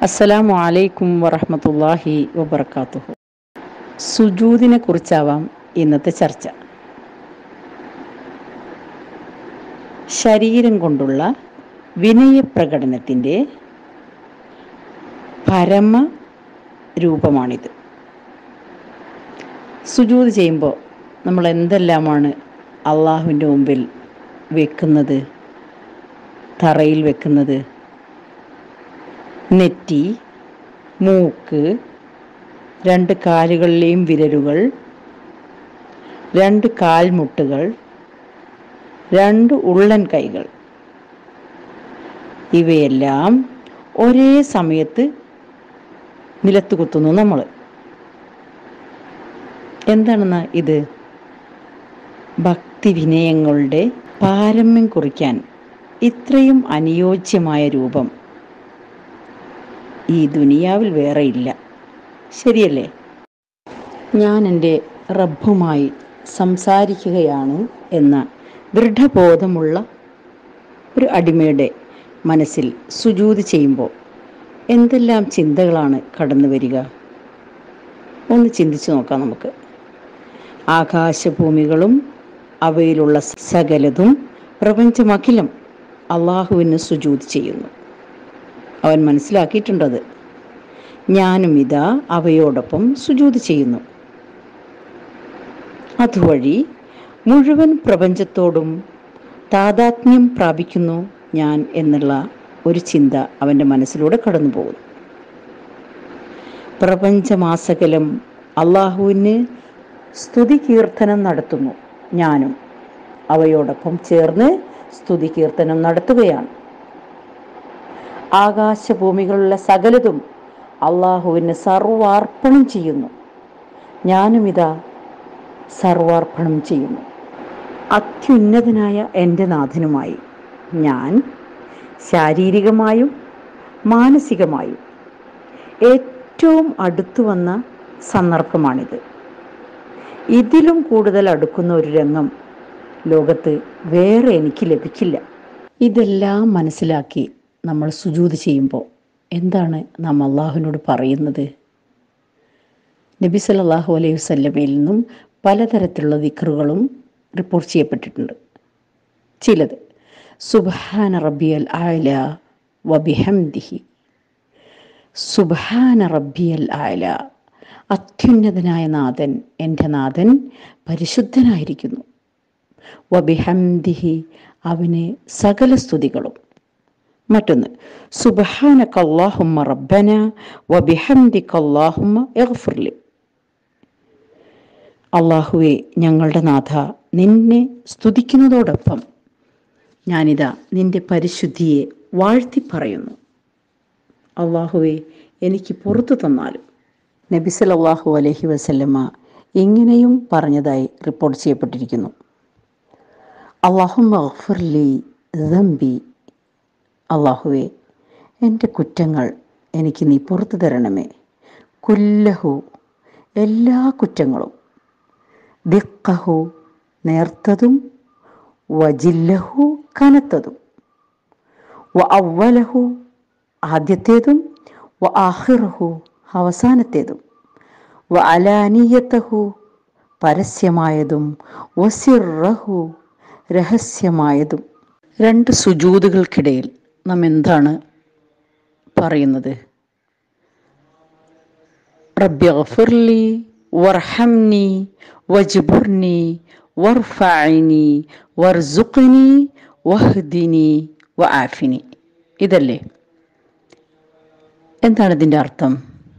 അസ്സലാമു അലൈക്കും വറഹമത്തല്ലാഹി വബർക്കാത്തുഹു സുജൂദിനെ കുറിച്ചാവാം ഇന്നത്തെ ചർച്ച ശരീരം കൊണ്ടുള്ള വിനയപ്രകടനത്തിൻ്റെ പരമ രൂപമാണിത് സുജൂത് ചെയ്യുമ്പോൾ നമ്മൾ എന്തെല്ലാമാണ് അള്ളാഹുവിൻ്റെ മുമ്പിൽ വെക്കുന്നത് തറയിൽ വെക്കുന്നത് നെറ്റി മൂക്ക് രണ്ട് കാലുകളിലെയും വിരലുകൾ രണ്ട് കാൽമുട്ടുകൾ രണ്ട് ഉള്ളൻ കൈകൾ ഇവയെല്ലാം ഒരേ സമയത്ത് നിലത്ത് കുത്തുന്നു നമ്മൾ എന്താണെന്ന് ഇത് ഭക്തി വിനയങ്ങളുടെ പാരമ്യം കുറിക്കാൻ ഇത്രയും അനുയോജ്യമായ രൂപം ഈ ദുനിയാവിൽ വേറെ ഇല്ല ശരിയല്ലേ ഞാൻ എൻ്റെ റബ്ബുമായി സംസാരിക്കുകയാണ് എന്ന ദൃഢബോധമുള്ള ഒരു അടിമയുടെ മനസ്സിൽ സുജൂത് ചെയ്യുമ്പോൾ എന്തെല്ലാം ചിന്തകളാണ് കടന്നു വരിക ഒന്ന് ചിന്തിച്ചു നോക്കാം നമുക്ക് ആകാശഭൂമികളും അവയിലുള്ള സകലതും പ്രപഞ്ചമഖിലം അള്ളാഹുവിന് സുജൂത് ചെയ്യുന്നു അവൻ മനസ്സിലാക്കിയിട്ടുണ്ടത് ഞാനും ഇതാ അവയോടൊപ്പം സുജൂത് ചെയ്യുന്നു അതുവഴി മുഴുവൻ പ്രപഞ്ചത്തോടും താതാത്മ്യം പ്രാപിക്കുന്നു ഞാൻ എന്നുള്ള ഒരു ചിന്ത അവൻ്റെ മനസ്സിലൂടെ കടന്നു പോകുന്നു പ്രപഞ്ചമാസകലം അള്ളാഹുവിന് സ്തുതി കീർത്തനം നടത്തുന്നു ഞാനും അവയോടൊപ്പം ചേർന്ന് സ്തുതി കീർത്തനം നടത്തുകയാണ് ആകാശഭൂമികളിലെ സകലതും അള്ളാഹുവിന് സർവാർപ്പണം ചെയ്യുന്നു ഞാനും ഇതാ സർവാർപ്പണം ചെയ്യുന്നു അത്യുന്നതനായ എൻ്റെ നാഥനുമായി ഞാൻ ശാരീരികമായും മാനസികമായും ഏറ്റവും അടുത്തു വന്ന സന്ദർഭമാണിത് ഇതിലും കൂടുതൽ അടുക്കുന്ന ഒരു രംഗം ലോകത്ത് വേറെ എനിക്ക് ലഭിക്കില്ല ഇതെല്ലാം മനസ്സിലാക്കി നമ്മൾ സുജൂത് ചെയ്യുമ്പോൾ എന്താണ് നാം അള്ളാഹുവിനോട് പറയുന്നത് നബി സല്ലല്ലാഹു അലൈഹി വസല്ലമയിൽ നിന്നും പലതരത്തിലുള്ള ദിക്റുകളും റിപ്പോർട്ട് ചെയ്യപ്പെട്ടിട്ടുണ്ട് ചിലത് സുബ്ഹാന റബ്ബിയൽ ആല വബിഹംദിഹി സുബ്ഹാന റബ്ബിയൽ ആല അത്യുന്നതനായ നാഥൻ എൻ്റെ നാഥൻ പരിശുദ്ധനായിരിക്കുന്നു വബിഹംദിഹി അവന് സകല സ്തുതികളും മറ്റൊന്ന് സുബഹാനക്കല്ലാഹുമ്മ റബ്ബന വബിഹംദിക്കല്ലാഹുമ്മ എഗ്ഫിർലി അള്ളാഹുവെ ഞങ്ങളുടെ നാഥ നിന്നെ സ്തുതിക്കുന്നതോടൊപ്പം ഞാനിതാ നിന്റെ പരിശുദ്ധിയെ വാഴ്ത്തി പറയുന്നു അള്ളാഹുവെ എനിക്ക് പുറത്തു തന്നാലും നബി സല്ലല്ലാഹു അലൈഹി വസല്ലമ ഇങ്ങനെയും പറഞ്ഞതായി റിപ്പോർട്ട് ചെയ്യപ്പെട്ടിരിക്കുന്നു അള്ളാഹുമ്മ ഗഫിർലി ദംബി അള്ളാഹുവെ എൻ്റെ കുറ്റങ്ങൾ എനിക്ക് നീ പുറത്തു തരണമേ കുല്ലഹു എല്ലാ കുറ്റങ്ങളും ദിക്കഹു നേർത്തതും വജില്ലഹു കനത്തതും വ അവലഹു ആദ്യത്തേതും വ ആഹിറഹു അവസാനത്തേതും വ അലാനീയത്തഹു പരസ്യമായതും വസിറഹു രഹസ്യമായതും രണ്ട് സുജൂതുകൾക്കിടയിൽ നാം എന്താണ് പറയുന്നത് റബ്ബി ഗഫിർലി വർഹംനി വജ്ബുർനി വർഫഅനി വർസുഖ്നി വഹ്ദിനി വആഫിനി ഇതല്ലേ എന്താണ് ഇതിൻ്റെ അർത്ഥം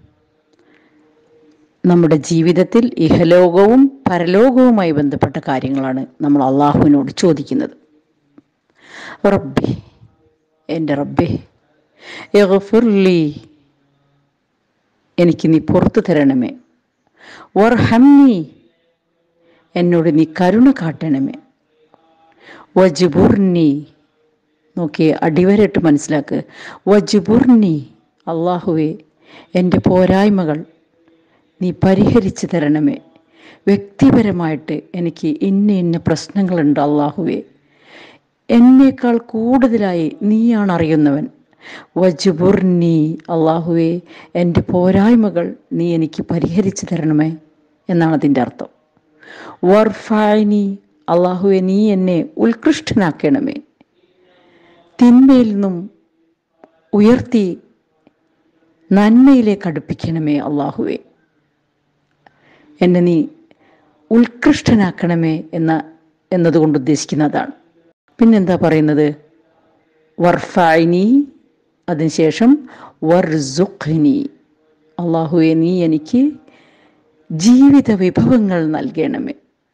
നമ്മുടെ ജീവിതത്തിൽ ഇഹലോകവും പരലോകവുമായി ബന്ധപ്പെട്ട കാര്യങ്ങളാണ് നമ്മൾ അള്ളാഹുവിനോട് ചോദിക്കുന്നത് റബ്ബി എൻ്റെ റബ്ബേ എഗഫുർലി എനിക്ക് നീ പുറത്തു തരണമേ വർഹംനി എന്നോട് നീ കരുണ കാട്ടണമേ വജുബുർനി നോക്കിയേ അടിവരയിട്ട് മനസ്സിലാക്ക് വജുബുർനി അള്ളാഹുവേ എൻ്റെ പോരായ്മകൾ നീ പരിഹരിച്ചു തരണമേ വ്യക്തിപരമായിട്ട് എനിക്ക് ഇന്ന ഇന്ന പ്രശ്നങ്ങളുണ്ട് അള്ളാഹുവേ എന്നേക്കാൾ കൂടുതലായി നീയാണ് അറിയുന്നവൻ വജുബുർനി അള്ളാഹുവെ എൻ്റെ പോരായ്മകൾ നീ എനിക്ക് പരിഹരിച്ചു തരണമേ എന്നാണ് അതിൻ്റെ അർത്ഥം വർഫാനി അള്ളാഹുവെ നീ എന്നെ ഉത്കൃഷ്ടനാക്കണമേ തിന്മയിൽ നിന്നും ഉയർത്തി നന്മയിലേക്ക് അടുപ്പിക്കണമേ അള്ളാഹുവെ എന്നെ നീ ഉത്കൃഷ്ടനാക്കണമേ എന്ന എന്നതുകൊണ്ട് ഉദ്ദേശിക്കുന്നതാണ് പിന്നെന്താ പറയുന്നത് വർഫായിനി അതിനുശേഷം വർസുഖിനി അള്ളാഹുവെ നീ എനിക്ക് ജീവിത വിഭവങ്ങൾ നൽകണമേ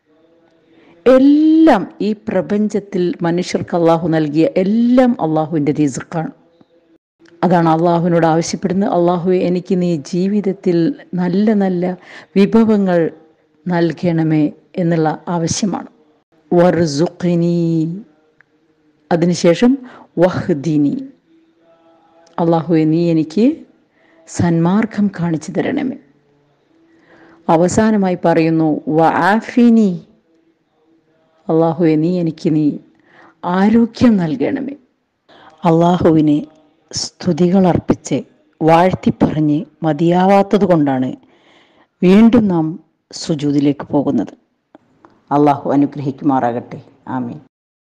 എല്ലാം ഈ പ്രപഞ്ചത്തിൽ മനുഷ്യർക്ക് അള്ളാഹു നൽകിയ എല്ലാം അള്ളാഹുവിൻ്റെ റിസുക്കാണ് അതാണ് അള്ളാഹുവിനോട് ആവശ്യപ്പെടുന്നത് അള്ളാഹുവെ എനിക്ക് നീ ജീവിതത്തിൽ നല്ല നല്ല വിഭവങ്ങൾ നൽകണമേ എന്നുള്ള ആവശ്യമാണ് വർസുഖിനി അതിനുശേഷം വഹ്ദിനി അള്ളാഹുവെ നീ എനിക്ക് സന്മാർഗം കാണിച്ചു തരണമേ അവസാനമായി പറയുന്നു വആഫിനി അള്ളാഹുവെ നീ എനിക്ക് നീ ആരോഗ്യം നൽകണമേ അള്ളാഹുവിനെ സ്തുതികൾ അർപ്പിച്ച് വാഴ്ത്തിപ്പറഞ്ഞ് മതിയാവാത്തത് കൊണ്ടാണ് വീണ്ടും നാം സുജൂതിലേക്ക് പോകുന്നത് അള്ളാഹു അനുഗ്രഹിക്കുമാറാകട്ടെ ആമീൻ